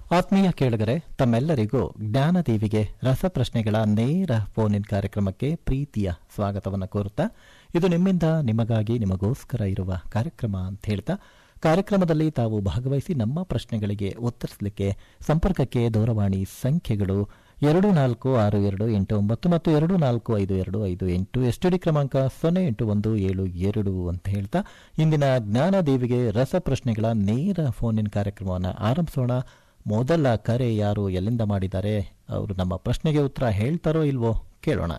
ಆತ್ಮೀಯ ಕೇಳಿಗರೆ ತಮ್ಮೆಲ್ಲರಿಗೂ ಜ್ಞಾನದೇವಿಗೆ ರಸಪ್ರಶ್ನೆಗಳ ನೇರ ಫೋನ್ ಇನ್ ಕಾರ್ಯಕ್ರಮಕ್ಕೆ ಪ್ರೀತಿಯ ಸ್ವಾಗತವನ್ನು ಕೋರುತ್ತಾ ಇದು ನಿಮ್ಮಿಂದ ನಿಮಗಾಗಿ ನಿಮಗೋಸ್ಕರ ಇರುವ ಕಾರ್ಯಕ್ರಮ ಅಂತ ಹೇಳ್ತಾ ಕಾರ್ಯಕ್ರಮದಲ್ಲಿ ತಾವು ಭಾಗವಹಿಸಿ ನಮ್ಮ ಪ್ರಶ್ನೆಗಳಿಗೆ ಉತ್ತರಿಸಲಿಕ್ಕೆ ಸಂಪರ್ಕಕ್ಕೆ ದೂರವಾಣಿ ಸಂಖ್ಯೆಗಳು ಎರಡು ನಾಲ್ಕು ಆರು ಎರಡು ಎಂಟು ಒಂಬತ್ತು ಮತ್ತು ಎರಡು ನಾಲ್ಕು ಐದು ಎರಡು ಐದು ಎಂಟು ಎಸ್ಟಿಡಿ ಕ್ರಮಾಂಕ ಸೊನ್ನೆ ಎಂಟು ಒಂದು ಏಳು ಎರಡು ಅಂತ ಹೇಳ್ತಾ ಇಂದಿನ ಜ್ಞಾನದೇವಿಗೆ ರಸಪ್ರಶ್ನೆಗಳ ನೇರ ಫೋನ್ ಇನ್ ಕಾರ್ಯಕ್ರಮವನ್ನು ಆರಂಭಿಸೋಣ ಮೊದಲ ಕರೆ ಯಾರು ಎಲ್ಲಿಂದ ಮಾಡಿದ್ದಾರೆ ಅವರು ನಮ್ಮ ಪ್ರಶ್ನೆಗೆ ಉತ್ತರ ಹೇಳ್ತಾರೋ ಇಲ್ವೋ ಕೇಳೋಣ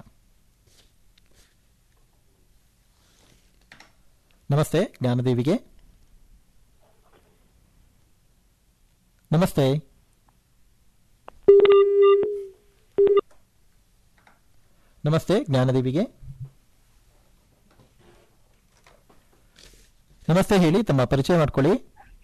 ನಮಸ್ತೆ ಜ್ಞಾನದೇವಿಗೆ ನಮಸ್ತೆ ನಮಸ್ತೆ ಜ್ಞಾನದೇವಿಗೆ ನಮಸ್ತೆ ಹೇಳಿ ತಮ್ಮ ಪರಿಚಯ ಮಾಡ್ಕೊಳ್ಳಿ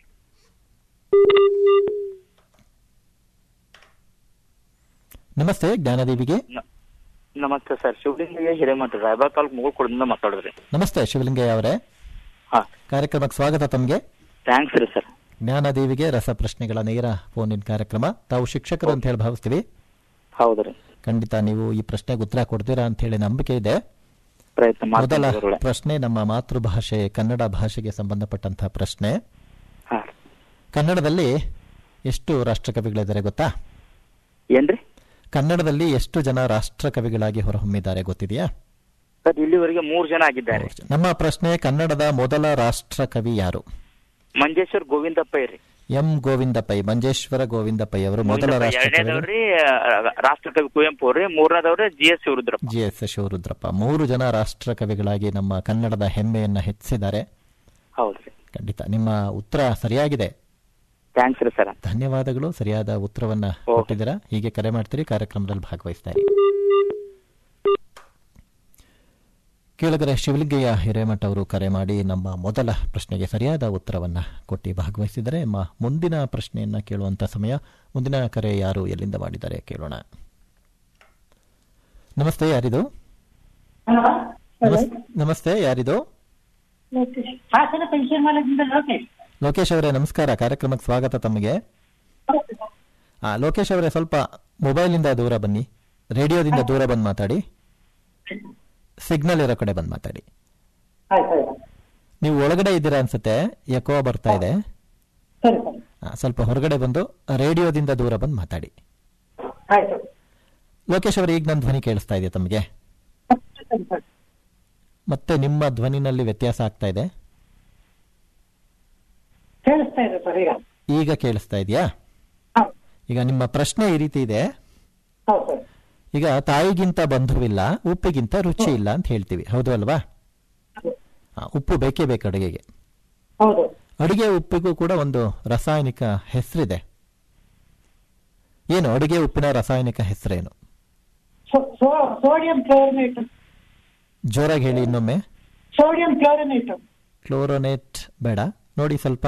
ನಮಸ್ತೆ ಜ್ಞಾನದೇವಿಗೆ ನಮಸ್ತೆ ಸರ್ ಶಿವಲಿಂಗಯ್ಯ ಹಿರೇಮಠ ರಾಯಬಾಗ್ ತಾಲೂಕು ಮುಗುಳ್ಕೊಡದಿಂದ ಮಾತಾಡಿದ್ರಿ ನಮಸ್ತೆ ಶಿವಲಿಂಗಯ್ಯ ಅವರೇ ಹಾ ಕಾರ್ಯಕ್ರಮಕ್ಕೆ ಸ್ವಾಗತ ತಮಗೆ ಥ್ಯಾಂಕ್ಸ್ ರೀ ಸರ್ ಜ್ಞಾನದೇವಿಗೆ ರಸಪ್ರಶ್ನೆಗಳ ನೇರ ಫೋನ್ ಇನ್ ಕಾರ್ಯಕ್ರಮ ತಾವು ಶಿಕ್ಷಕರು ಅಂತ ಹೇಳಿ ಭಾವಿಸ್ತೀವಿ ಹೌದ್ರಿ ಖಂಡಿತ ನೀವು ಈ ಪ್ರಶ್ನೆಗೆ ಉತ್ತರ ಕೊಡ್ತೀರಾ ಅಂತ ಹೇಳಿ ನಂಬಿಕೆ ಇದೆ ಪ್ರಯತ್ನ ಮೊದಲ ಮಾಡ್ತೀನಿ ಗುರುಗಳೇ. ಪ್ರಶ್ನೆ ನಮ್ಮ ಮಾತೃಭಾಷೆ ಕನ್ನಡ ಭಾಷೆಗೆ ಸಂಬಂಧಪಟ್ಟಂತಹ ಪ್ರಶ್ನೆ ಹಾ ಕನ್ನಡದಲ್ಲಿ ಎಷ್ಟು ರಾಷ್ಟ್ರಕವಿಗಳಿದ್ದಾರೆ ಗೊತ್ತಾ ಏನ್ರಿ ಕನ್ನಡದಲ್ಲಿ ಎಷ್ಟು ಜನ ರಾಷ್ಟ್ರಕವಿಗಳಾಗಿ ಹೊರಹೊಮ್ಮಿದ್ದಾರೆ ಗೊತ್ತಿದೆಯಾ ಸರ್ ಇಲ್ಲಿವರೆಗೆ ಮೂರ್ ಜನ ಆಗಿದ್ದಾರೆ ನಮ್ಮ ಪ್ರಶ್ನೆ ಕನ್ನಡದ ಮೊದಲ ರಾಷ್ಟ್ರಕವಿ ಯಾರು ಮಂಜೇಶ್ವರ್ ಗೋವಿಂದ ಪೈ ರೀ ಎಂ ಗೋವಿಂದ ಪೈ ಮಂಜೇಶ್ವರ ಗೋವಿಂದ ಪೈ ಅವರು ಮೊದಲ ರಾಷ್ಟ್ರಕವಿ ಎರಡನೇದವ್ರಿ ರಾಷ್ಟ್ರಕವಿ ಕುವೆಂಪು ಅವ್ರಿ ಮೂರನೇದವ್ರಿ G S Shivarudrappa G S Shivarudrappa ಮೂರು ಜನ ರಾಷ್ಟ್ರಕವಿಗಳಾಗಿ ನಮ್ಮ ಕನ್ನಡದ ಹೆಮ್ಮೆಯನ್ನ ಹೆಚ್ಚಿದ್ದಾರೆ ಹೌದ್ರಿ ಖಂಡಿತ ನಿಮ್ಮ ಉತ್ತರ ಸರಿಯಾಗಿದೆ ಥ್ಯಾಂಕ್ಸ್ ರೀ ಸರ್ ಧನ್ಯವಾದಗಳು ಸರಿಯಾದ ಉತ್ತರವನ್ನ ಕೊಟ್ಟಿದ್ದೀರಾ ಹೀಗೆ ಕರೆ ಮಾಡ್ತೀರಿ ಕಾರ್ಯಕ್ರಮದಲ್ಲಿ ಭಾಗವಹಿಸ್ತಾರೆ ಕೇಳಿದರೆ ಶಿವಲಿಂಗಯ್ಯ ಹಿರೇಮಠ ಅವರು ಕರೆ ಮಾಡಿ ನಮ್ಮ ಮೊದಲ ಪ್ರಶ್ನೆಗೆ ಸರಿಯಾದ ಉತ್ತರವನ್ನ ಕೊಟ್ಟು ಭಾಗವಹಿಸಿದರೆ ನಮ್ಮ ಮುಂದಿನ ಪ್ರಶ್ನೆಯನ್ನ ಕೇಳುವಂತ ಸಮಯ ಮುಂದಿನ ಕರೆ ಯಾರು ಎಲ್ಲಿಂದ ಮಾಡಿದ್ದಾರೆ ಕೇಳೋಣ ನಮಸ್ತೆ ಯಾರಿದು ನಮಸ್- ನಮಸ್ತೆ ಯಾರಿದು ಲೋಕೇಶ್ ಹಾಸನ ಪೆನ್ಷನ್ ಮಾಲದಿಂದ ಲೋಕೇಶ್ ಲೋಕೇಶ್ ಅವರೇ ನಮಸ್ಕಾರ ಕಾರ್ಯಕ್ರಮಕ್ಕೆ ಸ್ವಾಗತ ತಮಗೆ ಆ, ಲೋಕೇಶ್ ಅವರೇ ಸ್ವಲ್ಪ ಮೊಬೈಲಿಂದ ದೂರ ಬನ್ನಿ ರೇಡಿಯೋದಿಂದ ದೂರ ಬಂದು ಮಾತಾಡಿ ಸಿಗ್ನಲ್ ಇರೋ ಕಡೆ ಬಂದು ಮಾತಾಡಿ ಆಯ್ತು ಆಯ್ತು ನೀವು ಒಳಗಡೆ ಇದ್ದೀರಾ ಅನ್ಸುತ್ತೆ ಎಕೋ ಬರ್ತಾ ಇದೆ ಸರಿ ಸರಿ ಆ, ಸ್ವಲ್ಪ ಹೊರಗಡೆ ಬಂದು ರೇಡಿಯೋದಿಂದ ದೂರ ಬಂದು ಮಾತಾಡಿ ಆಯ್ತು ಲೋಕೇಶ್ ಅವರೇ ಈಗ ನನ್ನ ಧ್ವನಿ ಕೇಳಿಸ್ತಾ ಇದೆ ತಮಗೆ ಸರಿ ಸರಿ ಮತ್ತೆ ನಿಮ್ಮ ಧ್ವನಿನಲ್ಲಿ ವ್ಯತ್ಯಾಸ ಆಗ್ತಾ ಇದೆ ಕೇಳಿಸ್ತಾ ಇದೆ ಸರ್ ಈಗ ಈಗ ಕೇಳಿಸ್ತಾ ಇದೆಯಾ ಹೌದು ಈಗ ನಿಮ್ಮ ಪ್ರಶ್ನೆ ಈ ರೀತಿ ಇದೆ ಹೌದು ಸರ್ ಈಗ ತಾಯಿಗಿಂತ ಬಂಧುವಿಲ್ಲ ಉಪ್ಪಿಗಿಂತ ರುಚಿ ಇಲ್ಲ ಅಂತ ಹೇಳ್ತೀವಿ ಹೌದು ಅಲ್ವಾ ಆ, ಉಪ್ಪು ಬೇಕೇ ಬೇಕು ಅಡುಗೆಗೆ ಹೌದು ಅಡುಗೆ ಉಪ್ಪಿಗೂ ಕೂಡ ಒಂದು ರಾಸಾಯನಿಕ ಹೆಸರಿದೆ ಏನು ಅಡುಗೆ ಉಪ್ಪಿನ ರಾಸಾಯನಿಕ ಹೆಸರೇನು ಸೋ- ಸೋ- ಸೋಡಿಯಂ ಕ್ಲೋರಿನೇಟ್ ಜೋರಾಗಿ ಹೇಳಿ ಇನ್ನೊಮ್ಮೆ ಸೋಡಿಯಂ ಕ್ಲೋರಿನೇಟ್ ಕ್ಲೋರೋನೇಟ್ ಬೇಡ ನೋಡಿ ಸ್ವಲ್ಪ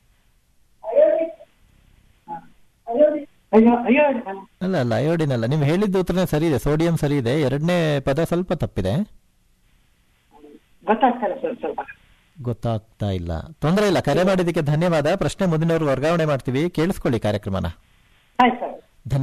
ಅಯ್ಯೋ ಅಯ್ಯೋ ಅಲ್ಲ ಅಲ್ಲ ಅಯೋಡಿನ್ ಅಲ್ಲ ನೀವು ಹೇಳಿದ್ದು ಉತ್ತರನೇ ಸರಿ ಇದೆ ಸೋಡಿಯಂ ಸರಿ ಇದೆ ಎರಡನೇ ಪದ ಸ್ವಲ್ಪ ತಪ್ಪಿದೆ ಗೊತ್ತಾಗ್ತಾರೆ ಸರ್ ಸ್ವಲ್ಪ ಗೊತ್ತಾಗ್ತಾ ಇಲ್ಲ ತೊಂದರೆ ಇಲ್ಲ ಕರೆ ಮಾಡಿದ್ದಕ್ಕೆ ಧನ್ಯವಾದ ಪ್ರಶ್ನೆ ಮುಂದಿನವ್ರು ವರ್ಗಾವಣೆ ಮಾಡ್ತೀವಿ ಕೇಳಿಸ್ಕೊಳ್ಳಿ ಕಾರ್ಯಕ್ರಮನ ಆಯ್ತು ಸರ್